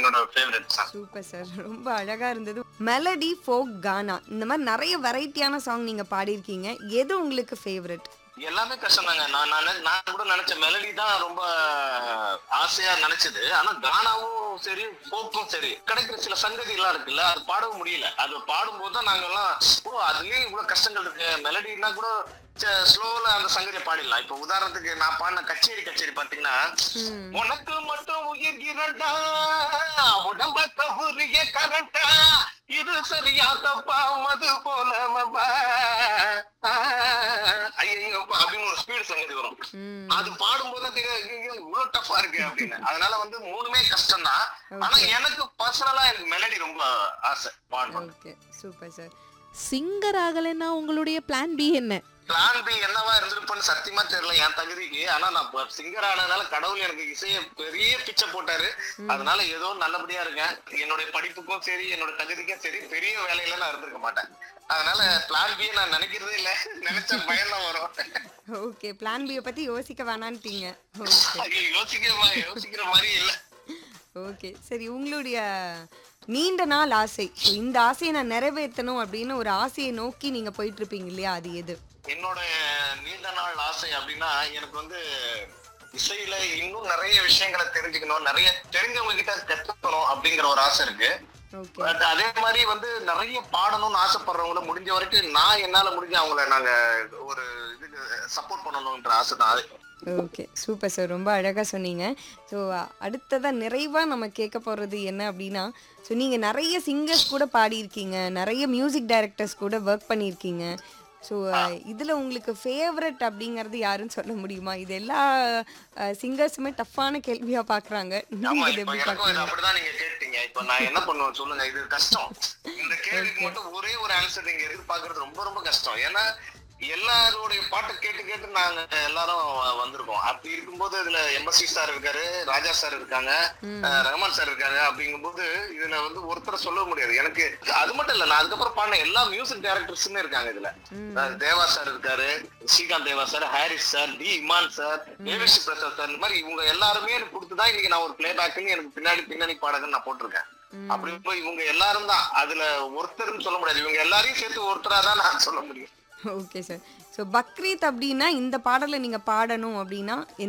என்னோட favourite song super sir ரொம்ப அழகா இருந்தது மெலடி ஃபோக் கானா இந்த மாதிரி நிறைய வெரைட்டியான சாங் நீங்க பாடியிருக்கீங்க எது உங்களுக்கு ஃபேவரட் எல்லாமே கஷ்டம் தாங்க நான் நான் நான் கூட நினைச்ச மெலடி தான் ரொம்ப ஆசையா நினைச்சது ஆனா கானாவும் சரி போக்கும் சரி கிடைக்கிற சில சங்கதி எல்லாம் இருக்குல்ல அது பாடவும் முடியல அது பாடும்போது தான் நாங்க எல்லாம் ஓ அதுலயும் இவ்வளவு கஷ்டங்கள் இருக்கு மெலடினா கூட ஸ்லோல அந்த சங்கதியை பாடிடலாம் இப்ப உதாரணத்துக்கு நான் பாடின கச்சேரி கச்சேரி பாத்தீங்கன்னா உனக்கு மட்டும் உயிர் இரண்டா உடம்ப கவுரிய கரண்டா இது சரியா தப்பா மது போல மபா. ஐயையோ, அப்படின்னு ஒரு ஸ்பீடு சங்கதி வரும் அது பாடும்போது தான் தெரியும் ஐயையோ, இவ்வளவு டஃபா இருக்கு அப்படின்னு அதனால வந்து மூணுமே கஷ்டம் தான் ஆனா எனக்கு பர்சனலா எனக்கு மெலடி ரொம்ப ஆசை பாடணும் ஓகே சூப்பர் சார் சிங்கர் ஆகலைன்னா உங்களுடைய பிளான் பி என்ன பிளான் பி என்னவா இருந்திருப்பேன்னு சத்தியமா தெரியல என் தகுதிக்கு ஆனா நான் சிங்கர் ஆனதுனால கடவுள் எனக்கு இசைய பெரிய பிச்சை போட்டாரு அதனால ஏதோ நல்லபடியா இருக்கேன் என்னுடைய படிப்புக்கும் சரி என்னோட தகுதிக்கும் சரி பெரிய வேலையில நான் இருந்திருக்க மாட்டேன் அதனால பிளான் பி நான் நினைக்கிறதே இல்ல நினைச்ச பயம் தான் வரும் ஓகே பிளான் பியை பத்தி யோசிக்க வேணான்ட்டீங்க ஓகே ஐயோ, யோசிக்கிற மாதிரி யோசிக்கிற மாதிரி இல்ல ஓகே சரி உங்களுடைய நீண்ட நாள் ஆசை So, இந்த ஆசையை நான் நிறைவேற்றணும் அப்படின்னு ஒரு ஆசையை நோக்கி நீங்க போயிட்டு இருப்பீங்க இல்லையா அது எது என்னோட நீண்ட நாள் ஆசை அப்படின்னா எனக்கு வந்து இசையில இன்னும் நிறைய விஷயங்களை தெரிஞ்சுக்கணும் நிறைய தெரிஞ்சவங்க கிட்ட கத்துக்கணும் அப்படிங்கிற ஒரு ஆசை இருக்கு ஓகே பட் அதே மாதிரி வந்து நிறைய பாடணும்னு ஆசைப்படுறவங்கள முடிஞ்ச வரைக்கும் நான் என்னால முடிஞ்ச அவங்கள நாங்க ஒரு இதுக்கு சப்போர்ட் பண்ணணும்ன்ற ஆசை தான் அது ஓகே சூப்பர் சார் ரொம்ப அழகாக சொன்னீங்க ஸோ அடுத்ததாக நிறைவாக நம்ம கேட்க போகிறது என்ன அப்படின்னா ஸோ நீங்கள் நிறைய சிங்கர்ஸ் கூட பாடியிருக்கீங்க நிறைய மியூசிக் டைரக்டர்ஸ் கூட ஒர்க் பண்ணியிருக்கீங்க ஸோ இதில் உங்களுக்கு ஃபேவரட் அப்படிங்கிறது யாருன்னு சொல்ல முடியுமா இது எல்லா சிங்கர்ஸுமே டஃப்பான கேள்வியாக பார்க்குறாங்க ஆமா நீங்கள் இதை இப்ப எப்படி எனக்கும் இது பார்க்குறீங்க அப்படிதான் நீங்க கேட்டீங்க இப்ப நான் என்ன பண்ணுவேன் சொல்லுங்க இது கஷ்டம் இந்த கேள்விக்கு மட்டும் ஒரே ஒரு ஆன்சர் நீங்க எதிர்பார்க்கறது ரொம்ப ரொம்ப கஷ்டம் ஏன்னா எல்லாருடைய பாட்டு கேட்டு கேட்டு நாங்க எல்லாரும் வந்திருக்கோம் அப்படி இருக்கும்போது இதுல எம்எஸ்சி சார் இருக்காரு ராஜா சார் இருக்காங்க அஹ் ரஹ்மான் சார் இருக்காங்க அப்படிங்கும்போது இதுல வந்து ஒருத்தரை சொல்ல முடியாது எனக்கு அது மட்டும் இல்ல நான் அதுக்கப்புறம் பாடின எல்லா மியூசிக் டைரக்டர்ஸுமே இருக்காங்க இதுல அஹ் தேவா சார் இருக்காரு Srikanth Deva sir Harris sir D Imman sir Devi Sri Prasad sir இந்த மாதிரி இவங்க எல்லாருமே எனக்கு கொடுத்துதான் இன்னைக்கு நான் ஒரு பிளே பேக்னு எனக்கு பின்னாடி பின்னணி பாடகன் நான் போட்டிருக்கேன் அப்படி போய் இவங்க எல்லாரும் தான் அதுல ஒருத்தர்னு சொல்ல முடியாது இவங்க எல்லாரையும் சேர்த்து ஒருத்தரா தான் நான் சொல்ல முடியும் ஓகே சார் ஸோ பக்ரீத் அப்படின்னா இந்த பாடலை நீங்கள் பாடணும் அப்படின்னா